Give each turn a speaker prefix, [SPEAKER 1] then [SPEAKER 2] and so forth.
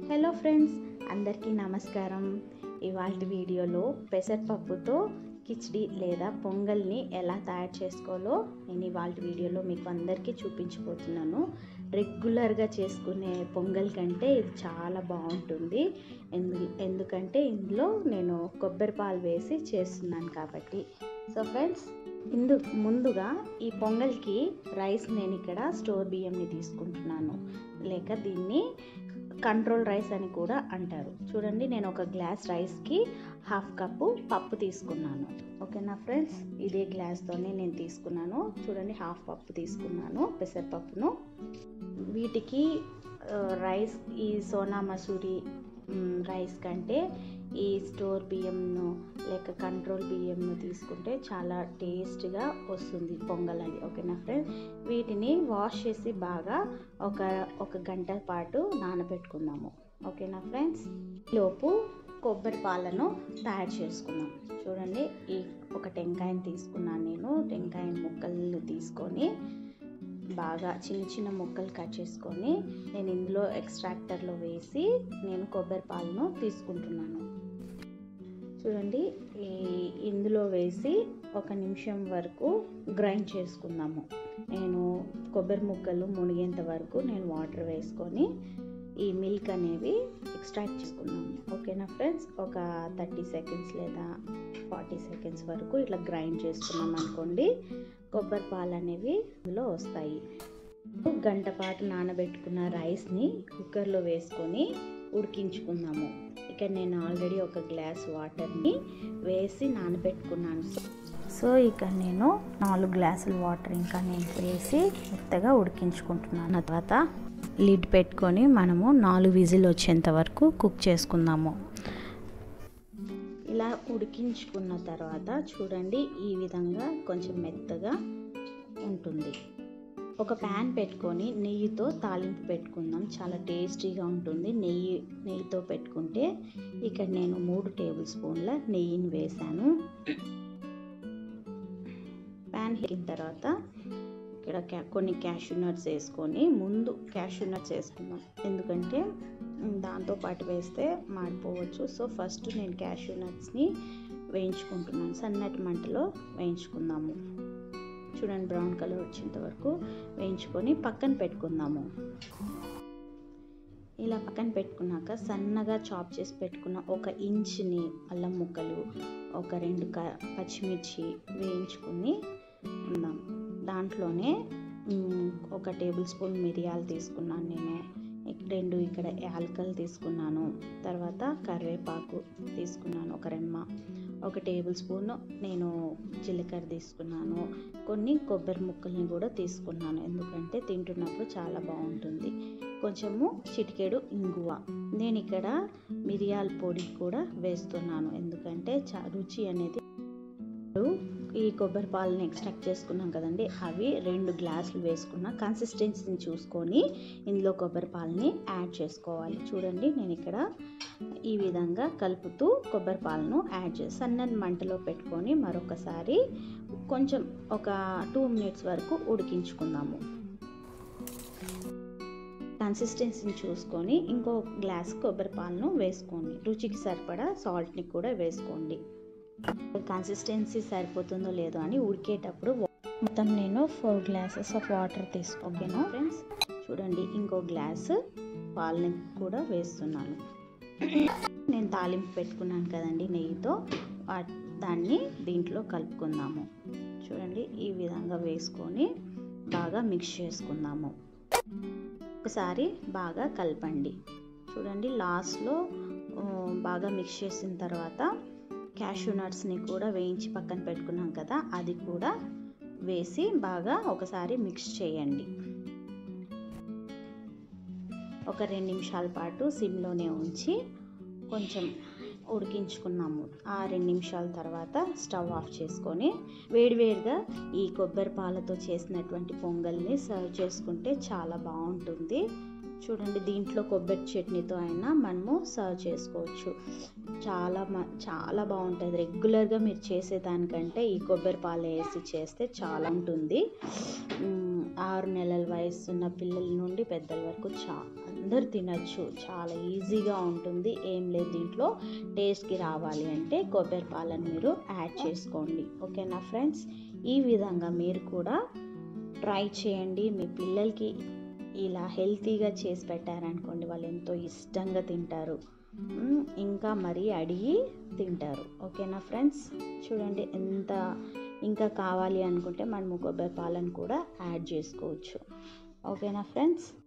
[SPEAKER 1] hello friends అందరికీ నమస్కారం ఇవాళ వీడియోలో పెసరపప్పుతో కిచిడి లేదా పొంగల్ని ఎలా తయారు చేసుకోవాలో నేను ఇవాళ వీడియోలో మీకు అందరికీ చూపించబోతున్నాను రెగ్యులర్గా చేసుకునే పొంగల్ కంటే ఇది చాలా బాగుంటుంది ఎందు ఎందుకంటే ఇందులో నేను కొబ్బరి పాలు వేసి చేస్తున్నాను కాబట్టి సో ఫ్రెండ్స్ ఇందు ముందుగా ఈ పొంగల్కి రైస్ నేను ఇక్కడ స్టోర్ బియ్యంని తీసుకుంటున్నాను లేక దీన్ని కంట్రోల్ రైస్ అని కూడా అంటారు చూడండి నేను ఒక గ్లాస్ రైస్కి హాఫ్ కప్పు పప్పు తీసుకున్నాను ఓకేనా ఫ్రెండ్స్ ఇదే గ్లాస్తోనే నేను తీసుకున్నాను చూడండి హాఫ్ పప్పు తీసుకున్నాను పెసరపప్పును వీటికి ఆ, రైస్ ఈ సోనా మసూరి మ్, రైస్ కంటే ఈ స్టోర్ బియ్యంను లేక కంట్రోల్ బియ్యంను తీసుకుంటే చాలా టేస్ట్గా వస్తుంది పొంగల్ అది ఓకేనా ఫ్రెండ్స్ వీటిని వాష్ చేసి బాగా ఒక ఒక గంట పాటు నానబెట్టుకుందాము ఓకేనా ఫ్రెండ్స్ లోపు కొబ్బరి పాలను తయారు చేసుకుందాం చూడండి ఈ ఒక టెంకాయని తీసుకున్నాను నేను టెంకాయ ముక్కలు తీసుకొని బాగా చిన్న చిన్న ముక్కలు కట్ చేసుకొని నేను ఇందులో ఎక్స్ట్రాక్టర్లో వేసి నేను కొబ్బరి పాలను తీసుకుంటున్నాను చూడండి ఈ ఇందులో వేసి ఒక నిమిషం వరకు గ్రైండ్ చేసుకుందాము నేను కొబ్బరి ముక్కలు మునిగేంత వరకు నేను వాటర్ వేసుకొని ఈ మిల్క్ అనేవి ఎక్స్ట్రాక్ట్ చేసుకున్నాము ఓకేనా ఫ్రెండ్స్ ఒక థర్టీ సెకండ్స్ లేదా ఫార్టీ సెకండ్స్ వరకు ఇట్లా గ్రైండ్ చేసుకున్నాం అనుకోండి కొబ్బరి పాలు అనేవి ఇందులో వస్తాయి గంట పాటు నానబెట్టుకున్న రైస్ని కుక్కర్లో వేసుకొని ఉడికించుకుందాము ఇక్కడ నేను ఆల్రెడీ ఒక గ్లాస్ వాటర్ని వేసి నానబెట్టుకున్నాను సో ఇక్కడ నేను నాలుగు గ్లాసుల వాటర్ ఇంకా నేను వేసి మెత్తగా ఉడికించుకుంటున్నాను తర్వాత లిడ్ పెట్టుకొని మనము నాలుగు విజిల్ వచ్చేంత వరకు కుక్ చేసుకుందాము ఇలా ఉడికించుకున్న తర్వాత చూడండి ఈ విధంగా కొంచెం మెత్తగా ఉంటుంది ఒక ప్యాన్ పెట్టుకొని నెయ్యితో తాలింపు పెట్టుకుందాం చాలా టేస్టీగా ఉంటుంది నెయ్యి నెయ్యితో పెట్టుకుంటే ఇక్కడ నేను మూడు టేబుల్ స్పూన్ల నెయ్యిని వేసాను ప్యాన్ హీటిన తర్వాత ఇక్కడ క్యా కొన్ని క్యాషూ నట్స్ వేసుకొని ముందు క్యాషూ నట్స్ వేసుకుందాం ఎందుకంటే మ్, దాంతో పాటు వేస్తే మాడిపోవచ్చు సో ఫస్ట్ నేను క్యాషూ నట్స్ని వేయించుకుంటున్నాను సన్నటి మంటలో వేయించుకుందాము చూడండి బ్రౌన్ కలర్ వచ్చేంత వరకు వేయించుకొని పక్కన పెట్టుకుందాము ఇలా పక్కన పెట్టుకున్నాక సన్నగా చాప్ చేసి పెట్టుకున్న ఒక ఇంచుని అల్లం ముక్కలు ఒక రెండు క పచ్చిమిర్చి వేయించుకుని ఉందాం దాంట్లోనే మ్, ఒక టేబుల్ స్పూన్ మిరియాలు తీసుకున్నాను నేను ఇక్- రెండు ఇక్కడ యాలకలు తీసుకున్నాను తర్వాత కరివేపాకు తీసుకున్నాను ఒక రెమ్మ ఒక టేబుల్ స్పూన్ నేను జీలకర్ర తీసుకున్నాను కొన్ని కొబ్బరి ముక్కల్ని కూడా తీసుకున్నాను ఎందుకంటే తింటున్నప్పుడు చాలా బాగుంటుంది కొంచెము చిటికెడు ఇంగువ నేను ఇక్కడ మిరియాల పొడి కూడా వేస్తున్నాను ఎందుకంటే చా రుచి అనేది ఈ కొబ్బరి పాలని ఎక్స్ట్రాక్ట్ చేసుకున్నాం కదండి అవి రెండు గ్లాసులు వేసుకున్న కన్సిస్టెన్సీని చూసుకొని ఇందులో కొబ్బరి పాలని యాడ్ చేసుకోవాలి చూడండి నేను ఇక్కడ ఈ విధంగా కలుపుతూ కొబ్బరి పాలను యాడ్ చేసి సన్నని మంటలో పెట్టుకొని మరొకసారి కొంచెం ఒక టూ మినిట్స్ వరకు ఉడికించుకుందాము కన్సిస్టెన్సీని చూసుకొని ఇంకో గ్లాస్ కొబ్బరి పాలను వేసుకోండి రుచికి సరిపడా సాల్ట్ని కూడా వేసుకోండి కన్సిస్టెన్సీ సరిపోతుందో లేదో అని ఉడికేటప్పుడు మొత్తం నేను ఫోర్ గ్లాసెస్ ఆఫ్ వాటర్ తీసుకోకేనా ఫ్రెండ్స్ చూడండి ఇంకో గ్లాస్ పాలని కూడా వేస్తున్నాను నేను తాలింపు పెట్టుకున్నాను కదండి నెయ్యితో వా- దాన్ని దీంట్లో కలుపుకుందాము చూడండి ఈ విధంగా వేసుకొని బాగా మిక్స్ చేసుకుందాము ఒకసారి బాగా కలపండి చూడండి లాస్ట్లో ఆ, బాగా మిక్స్ చేసిన తర్వాత క్యాషూ నట్స్ని కూడా వేయించి పక్కన పెట్టుకున్నాం కదా అది కూడా వేసి బాగా ఒకసారి మిక్స్ చేయండి ఒక రెండు నిమిషాల పాటు సిమ్లోనే ఉంచి కొంచెం ఉడికించుకున్నాము ఆ రెండు నిమిషాల తర్వాత స్టవ్ ఆఫ్ చేసుకొని వేడివేడిగా ఈ కొబ్బరి పాలతో చేసినటువంటి పొంగల్ని సర్వ్ చేసుకుంటే చాలా బాగుంటుంది చూడండి దీంట్లో కొబ్బరి చట్నీతో అయినా మనము సర్వ్ చేసుకోవచ్చు చాలా మ- చాలా బాగుంటుంది రెగ్యులర్గా మీరు చేసేదానికంటే ఈ కొబ్బరి పాలు వేసి చేస్తే చాలా ఉంటుంది మ్, ఆరు నెలల వయసు ఉన్న పిల్లల నుండి పెద్దల వరకు చా అందరు తినచ్చు చాలా ఈజీగా ఉంటుంది ఏం లేదు దీంట్లో టేస్ట్కి రావాలి అంటే కొబ్బరి పాలను మీరు యాడ్ చేసుకోండి ఓకేనా ఫ్రెండ్స్ ఈ విధంగా మీరు కూడా ట్రై చేయండి మీ పిల్లలకి ఇలా హెల్తీగా చేసి పెట్టారనుకోండి వాళ్ళు ఎంతో ఇష్టంగా తింటారు మ్, ఇంకా మరీ అడిగి తింటారు ఓకేనా ఫ్రెండ్స్ చూడండి ఎంత ఇంకా కావాలి అనుకుంటే మనము కొబ్బరి పాలను కూడా యాడ్ చేసుకోవచ్చు ఓకేనా ఫ్రెండ్స్